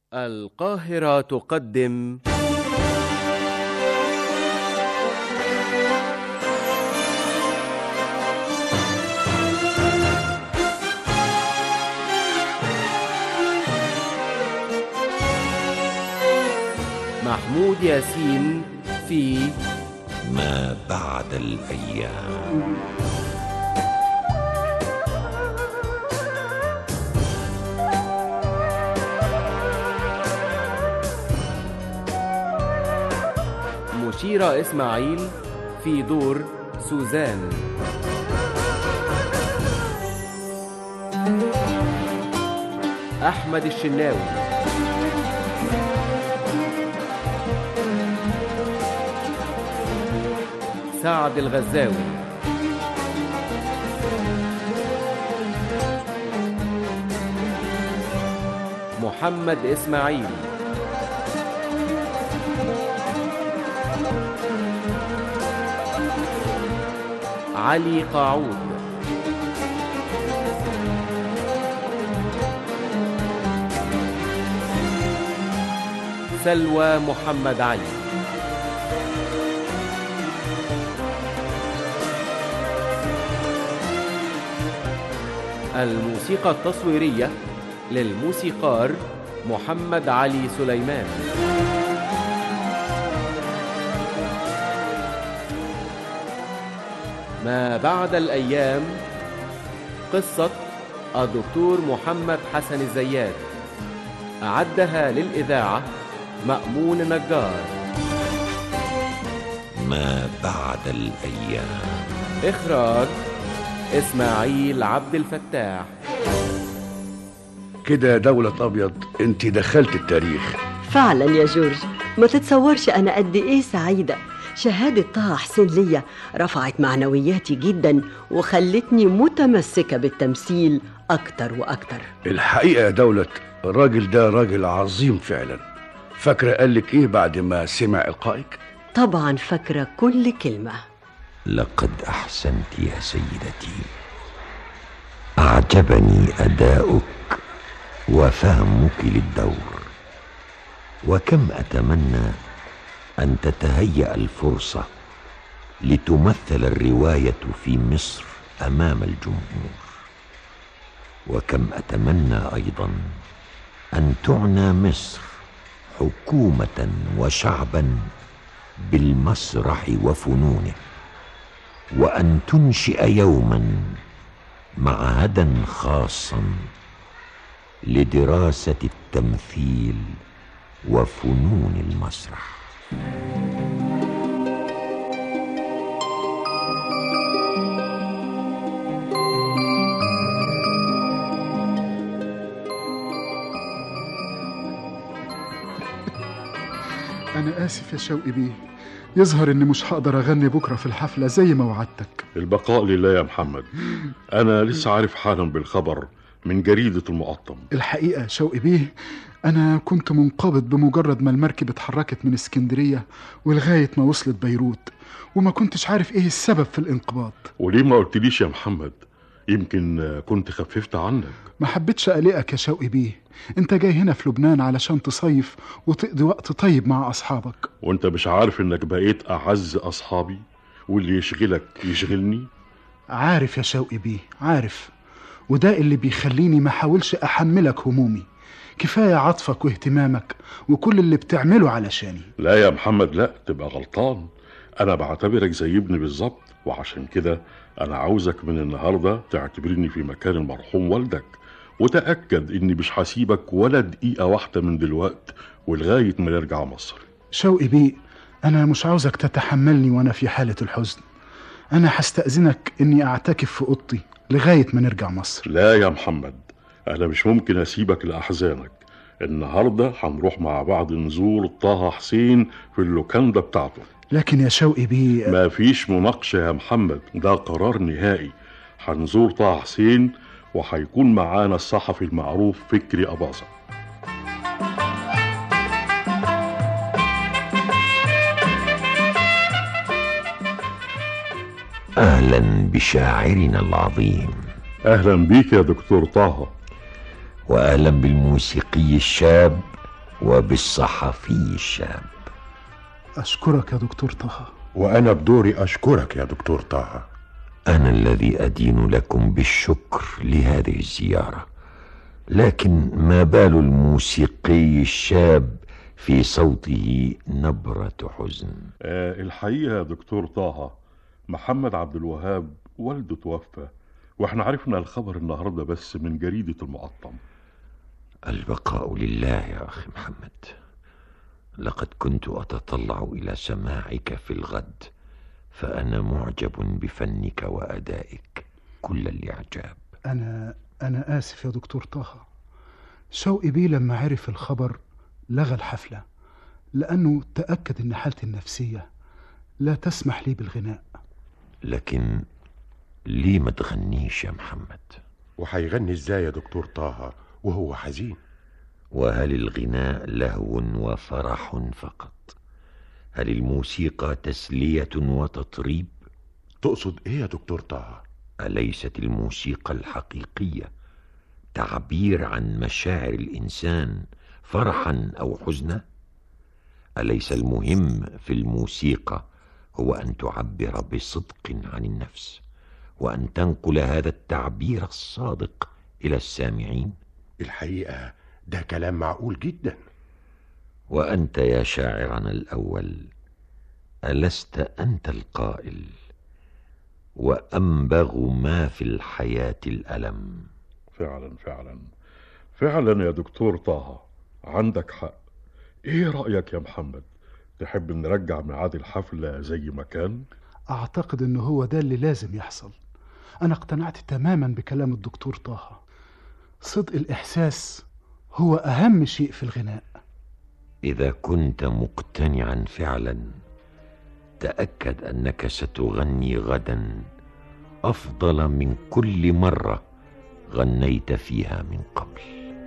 القاهرة تقدم محمود ياسين في ما بعد الأيام مشيرة إسماعيل في دور سوزان أحمد الشناوي سعد الغزاوي محمد إسماعيل علي قاعود سلوى محمد علي الموسيقى التصويرية للموسيقار محمد علي سليمان ما بعد الأيام قصة الدكتور محمد حسن الزيات أعدها للإذاعة مأمون نجار ما بعد الأيام إخراج إسماعيل عبد الفتاح كده يا دولة أبيض أنت دخلت التاريخ فعلا يا جورج ما تتصورش أنا قد إيه سعيدة شهادة طه حسين ليا رفعت معنوياتي جدا وخلتني متمسكة بالتمثيل أكتر وأكتر الحقيقة يا دولة الراجل ده راجل عظيم فعلا فاكرة قالك إيه بعد ما سمع إلقائك طبعا فاكرة كل كلمة لقد أحسنت يا سيدتي أعجبني أداؤك وفهمك للدور وكم أتمنى أن تتهيأ الفرصة لتمثل الرواية في مصر أمام الجمهور وكم أتمنى أيضا أن تعنى مصر حكومة وشعبا بالمسرح وفنونه وأن تنشئ يوما معهدا خاصا لدراسة التمثيل وفنون المسرح أنا آسف يا شوقي بيه يظهر إني مش هقدر أغني بكرة في الحفلة زي ما وعدتك البقاء لله يا محمد أنا لسه عارف حالا بالخبر من جريدة المقطم الحقيقة يا شوقي بيه أنا كنت منقبض بمجرد ما المركب اتحركت من اسكندرية ولغاية ما وصلت بيروت وما كنتش عارف إيه السبب في الانقباض وليه ما قلتليش يا محمد يمكن كنت خففت عنك ما حبيتش أقلقك يا شوقي بيه أنت جاي هنا في لبنان علشان تصيف وتقضي وقت طيب مع أصحابك وانت مش عارف انك بقيت أعز أصحابي واللي يشغلك يشغلني عارف يا شوقي بيه عارف وده اللي بيخليني ما حاولش أحملك همومي كفاية عطفك واهتمامك وكل اللي بتعمله علشاني لا يا محمد لا تبقى غلطان أنا بعتبرك زي ابني بالظبط وعشان كده أنا عاوزك من النهاردة تعتبرني في مكان المرحوم والدك وتأكد إني مش هسيبك ولا دقيقة واحدة من دلوقت ولغاية ما نرجع مصر شوقي بيه أنا مش عاوزك تتحملني وأنا في حالة الحزن أنا هستأذنك إني أعتكف في أوضتي لغاية ما نرجع مصر لا يا محمد أنا مش ممكن أسيبك لأحزانك النهاردة هنروح مع بعض نزور طه حسين في اللوكاندا بتاعته لكن يا شوقي بيه ما فيش مناقشة يا محمد ده قرار نهائي هنزور طه حسين وهيكون معانا الصحفي المعروف فكري أباظة أهلا بشاعرنا العظيم أهلا بيك يا دكتور طه وأهلا بالموسيقي الشاب وبالصحفي الشاب أشكرك يا دكتور طه وأنا بدوري أشكرك يا دكتور طه أنا الذي أدين لكم بالشكر لهذه الزيارة لكن ما بال الموسيقي الشاب في صوته نبرة حزن آه الحقيقة يا دكتور طه محمد عبد الوهاب والده توفى واحنا عرفنا الخبر النهارده بس من جريدة المقطم البقاء لله يا أخي محمد لقد كنت أتطلع إلى سماعك في الغد فأنا معجب بفنك وأدائك كل الإعجاب أنا أنا آسف يا دكتور طه شوقي بيه لما عرف الخبر لغى الحفلة لأنه تأكد إن حالتي النفسية لا تسمح لي بالغناء لكن ليه ما تغنيش يا محمد وهيغني ازاي يا دكتور طه وهو حزين وهل الغناء لهو وفرح فقط هل الموسيقى تسلية وتطريب تقصد ايه يا دكتور طه أليست الموسيقى الحقيقية تعبير عن مشاعر الإنسان فرحا أو حزنا أليس المهم في الموسيقى هو أن تعبر بصدق عن النفس وأن تنقل هذا التعبير الصادق إلى السامعين الحقيقة ده كلام معقول جدا وأنت يا شاعرنا الأول ألست أنت القائل وأنبغ ما في الحياة الألم فعلا فعلا فعلا يا دكتور طه عندك حق ايه رأيك يا محمد تحب نرجع ميعاد الحفلة زي ما كان أعتقد إن هو ده اللي لازم يحصل أنا اقتنعت تماما بكلام الدكتور طه صدق الإحساس هو أهم شيء في الغناء إذا كنت مقتنعا فعلا تأكد أنك ستغني غدا أفضل من كل مرة غنيت فيها من قبل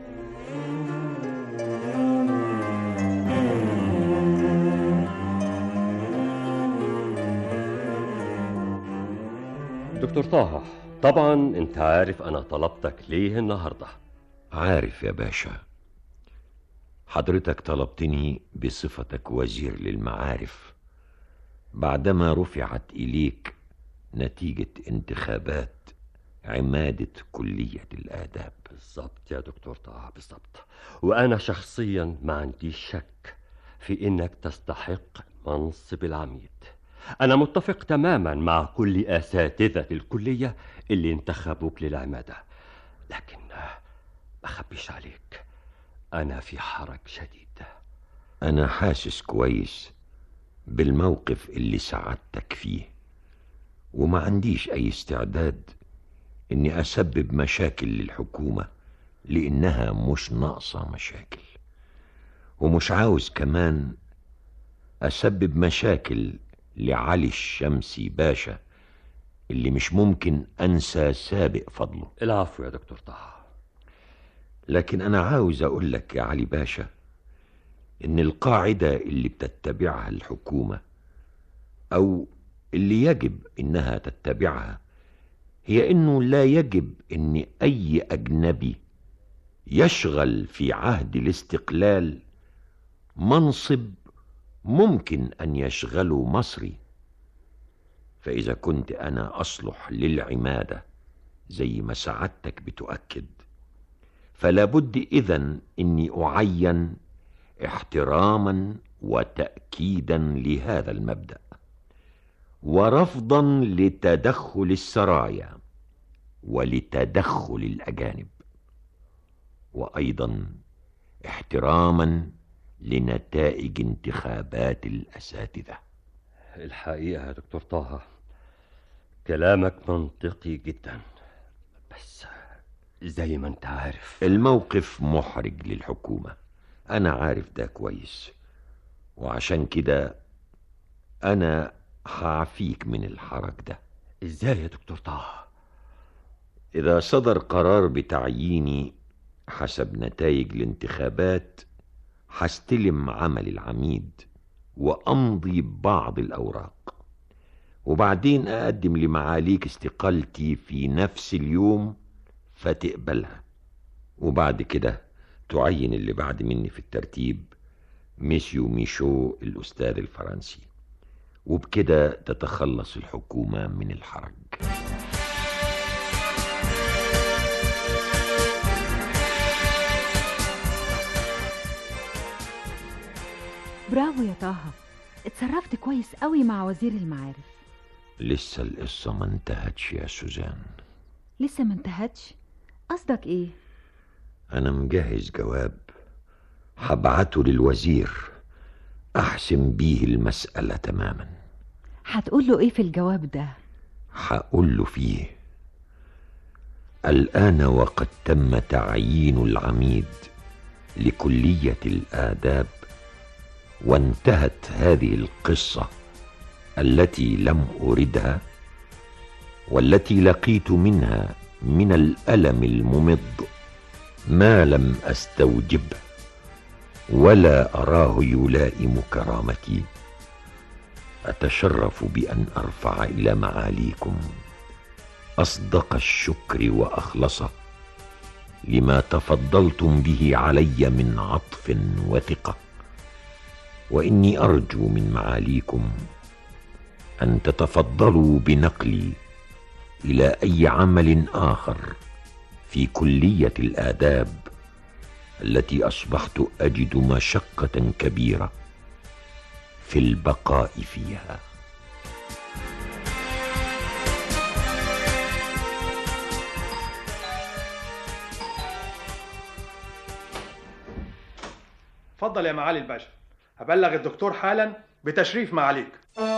دكتور طه طبعا انت عارف انا طلبتك ليه النهارده عارف يا باشا حضرتك طلبتني بصفتك وزير للمعارف بعدما رفعت إليك نتيجة انتخابات عمادة كلية الآداب بالظبط يا دكتور طه بالظبط وانا شخصيا ما عنديش شك في انك تستحق منصب العميد انا متفق تماما مع كل اساتذه الكليه اللي انتخبوك للعماده لكن ما اخبيش عليك انا في حرج شديد أنا حاسس كويس بالموقف اللي سعادتك فيه وما عنديش أي استعداد إني أسبب مشاكل للحكومة لأنها مش ناقصة مشاكل ومش عاوز كمان أسبب مشاكل لعلي الشمسي باشا اللي مش ممكن أنسى سابق فضله العفو يا دكتور طه لكن أنا عاوز أقول لك يا علي باشا إن القاعدة اللي بتتبعها الحكومة أو اللي يجب إنها تتبعها هي إنه لا يجب إن أي أجنبي يشغل في عهد الاستقلال منصب ممكن أن يشغله مصري فإذا كنت أنا أصلح للعمادة زي ما سعادتك بتؤكد فلا بد إذن إني أعين احتراما وتأكيدا لهذا المبدأ ورفضا لتدخل السرايا ولتدخل الأجانب وأيضا احتراما لنتائج انتخابات الأساتذة الحقيقه يا دكتور طه كلامك منطقي جدا بس زي ما انت عارف الموقف محرج للحكومة أنا عارف ده كويس وعشان كده أنا هعفيك من الحرج ده ازاي يا دكتور طه إذا صدر قرار بتعييني حسب نتائج الانتخابات هستلم عمل العميد وأمضي بعض الأوراق وبعدين أقدم لمعاليك استقالتي في نفس اليوم فتقبلها وبعد كده تعين اللي بعد مني في الترتيب ميسيو ميشو الأستاذ الفرنسي وبكده تتخلص الحكومة من الحرج برافو يا طه اتصرفت كويس قوي مع وزير المعارف لسه القصة ما انتهتش يا سوزان لسه ما انتهتش قصدك ايه أنا مجهز جواب هبعته للوزير أحسم بيه المسألة تماما هتقول له ايه في الجواب ده هقول له فيه الآن وقد تم تعيين العميد لكلية الآداب وانتهت هذه القصة التي لم أردها والتي لقيت منها من الألم الممض ما لم أستوجبه ولا أراه يلائم كرامتي أتشرف بأن أرفع إلى معاليكم أصدق الشكر وأخلصه لما تفضلتم به علي من عطف وثقة وإني أرجو من معاليكم أن تتفضلوا بنقلي إلى أي عمل آخر في كلية الآداب التي أصبحت أجد مشقة كبيرة في البقاء فيها اتفضل يا معالي الباشا هبلغ الدكتور حالا بتشريف معاليك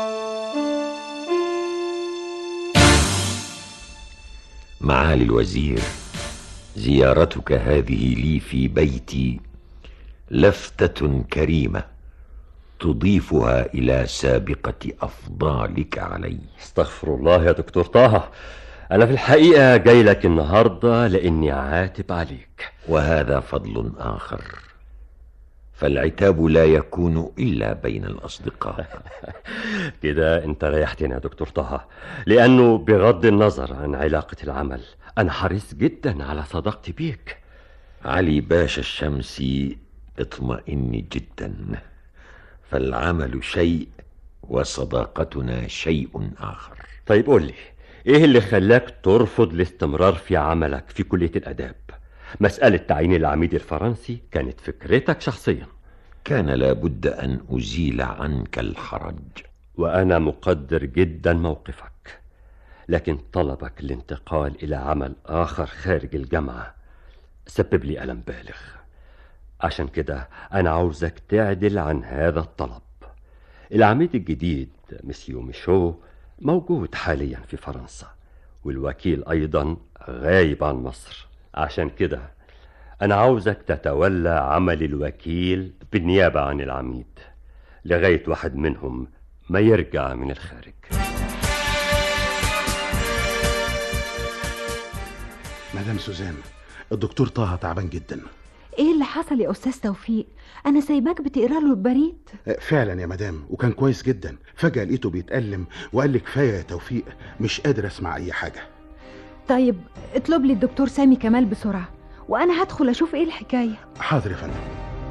معالي الوزير زيارتك هذه لي في بيتي لفتة كريمة تضيفها إلى سابقة أفضالك علي استغفر الله يا دكتور طه أنا في الحقيقة جاي لك النهاردة لأني عاتب عليك وهذا فضل آخر فالعتاب لا يكون إلا بين الأصدقاء كده أنت ريحتني يا دكتور طه لأنه بغض النظر عن علاقة العمل أنا حريص جدا على صداقتي بيك علي باشا الشمسي اطمئني جدا فالعمل شيء وصداقتنا شيء آخر طيب قول لي إيه اللي خلاك ترفض الاستمرار في عملك في كلية الآداب مسألة تعيين العميد الفرنسي كانت فكرتك شخصيا كان لابد أن أزيل عنك الحرج وأنا مقدر جدا موقفك لكن طلبك الانتقال إلى عمل آخر خارج الجامعة سبب لي ألم بالغ عشان كده أنا عاوزك تعدل عن هذا الطلب العميد الجديد مسيو ميشو موجود حاليا في فرنسا والوكيل أيضا غايب عن مصر عشان كده أنا عاوزك تتولى عمل الوكيل بالنيابة عن العميد لغاية واحد منهم ما يرجع من الخارج مدام سوزان الدكتور طه تعبان جدا ايه اللي حصل يا استاذ توفيق انا سايباك بتقرا له البريد فعلا يا مدام وكان كويس جدا فجأة لقيته بيتألم وقال لي كفاية يا توفيق مش قادر اسمع اي حاجة طيب اطلب لي الدكتور سامي كمال بسرعه وانا هدخل اشوف ايه الحكايه حاضر يا فندم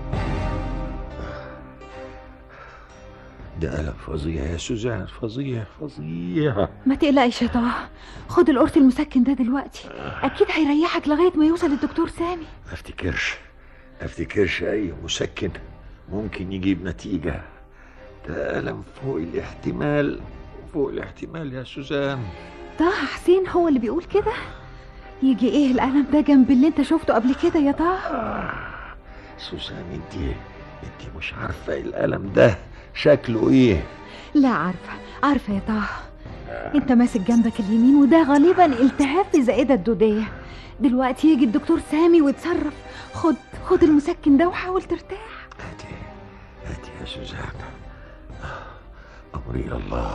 ده ألم فظيع يا سوزان فظيع فظيع ما تقلقش يا طه خد القرص المسكن ده دلوقتي اكيد هيريحك لغايه ما يوصل الدكتور سامي ما افتكرش ما افتكرش أي مسكن ممكن يجيب نتيجة ده ألم فوق الاحتمال فوق الاحتمال يا سوزان طه حسين هو اللي بيقول كده يجي ايه الالم ده جنب اللي انت شفته قبل كده يا طه سوزان انت انت مش عارفة الألم ده شكله ايه لا عارفه عارفه يا طه انت ماسك جنبك اليمين وده غالبا التهاب في الزائده الدوديه دلوقتي يجي الدكتور سامي ويتصرف خد خد المسكن ده وحاول ترتاح هاتي هاتي يا سوزان أمري إلى الله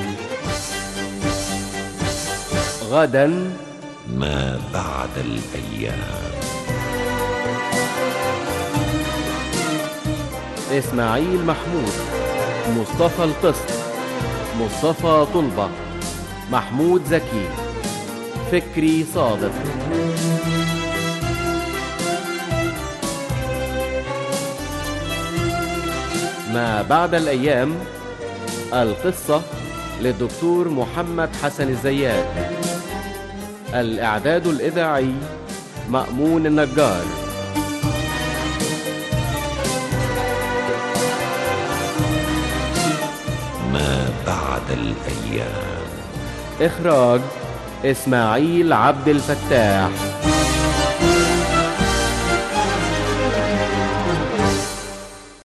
غدا ما بعد الأيام إسماعيل محمود مصطفى القسط مصطفى طلبة محمود زكي فكري صادق ما بعد الأيام القصة للدكتور محمد حسن الزيات الإعداد الإذاعي مأمون النجار ما بعد الأيام إخراج إسماعيل عبد الفتاح